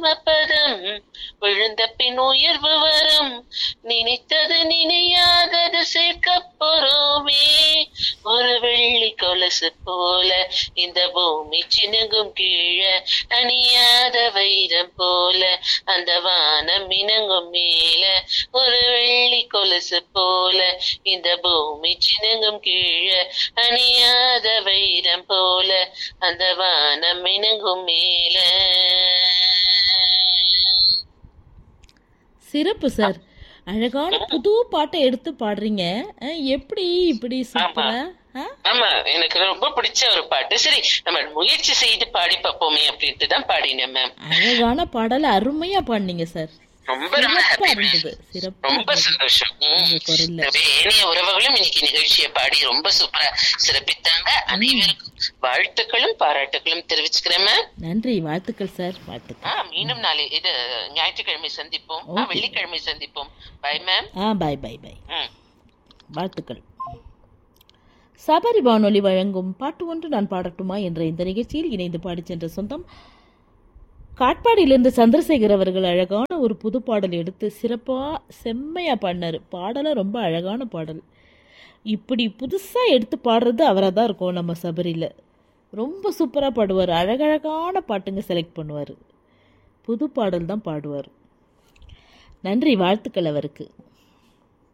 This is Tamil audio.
பதம் விழுந்த பின் உயர்வு வரும் நினைத்தது நினையாதது சேர்க்க போறோமே ஒரு வெள்ளி கொலுசு போல இந்த பூமி சினுங்கும் கீழே அணியாத வைரம் போல அந்த வானம் இணங்கும் மேல ஒரு வெள்ளி கொலுசு போல இந்த பூமி சினுங்கும் கீழே அணியாத வைரம் போல அந்த வானம் இணங்கும் மேல சிறப்பு சார் அழகான புது பாட்டை எடுத்து பாடுறீங்க அஹ், எப்படி இப்படி சூப்பரா ஆ? ஆமா எனக்கு ரொம்ப பிடிச்ச ஒரு பாட்டு சரி நம்ம முயற்சி செய்து பாடி பார்ப்போமே அப்படின்ட்டு தான் பாடினேன் மேம் அழகான பாடல அருமையா பாடுனீங்க சார் ரொம்ப ரொம்ப சிறப்பா happy, ma'am. இருந்தது சிறப்பா ரொம்ப இருந்தது. சந்தோஷம் ம். உங்க குரல்ல எனவே ஏனைய உறவுகளும் இன்னைக்கு நிகழ்ச்சியை பாடி ரொம்ப சூப்பரா சிறப்பித்தாங்க அனைவருக்கும் வாழ்த்துக்களும் பாராட்டுகளும் தெரிவிச்சுக்கிறேன் மேம் நன்றி வாழ்த்துக்கள் சார் வாழ்த்துக்கள் ஆ, மீண்டும் நாளை இது ஞாயிற்றுக்கிழமை சந்திப்போம் ஆ, Okay. வெள்ளிக்கிழமை சந்திப்போம் பை மேம் ஆ பாய் பாய் பாய் ம் வாழ்த்துக்கள் சபரி வானொலி வழங்கும் பாட்டு ஒன்று நான் பாடட்டுமா என்ற இந்த நிகழ்ச்சியில் இணைந்து பாடிச் சென்ற சொந்தம் காட்பாடியிலிருந்து சந்திரசேகர் அவர்கள் அழகான ஒரு புது பாடல் எடுத்து சிறப்பாக செம்மையாக பாடினார் பாடலும் ரொம்ப அழகான பாடல் இப்படி புதுசாக எடுத்து பாடுறது அவராக தான் இருக்கும் நம்ம சபரியில் ரொம்ப சூப்பராக பாடுவார் அழகழகான பாட்டுங்க செலக்ட் பண்ணுவார் புது பாடல் தான் பாடுவார் நன்றி வாழ்த்துக்கள் அவருக்கு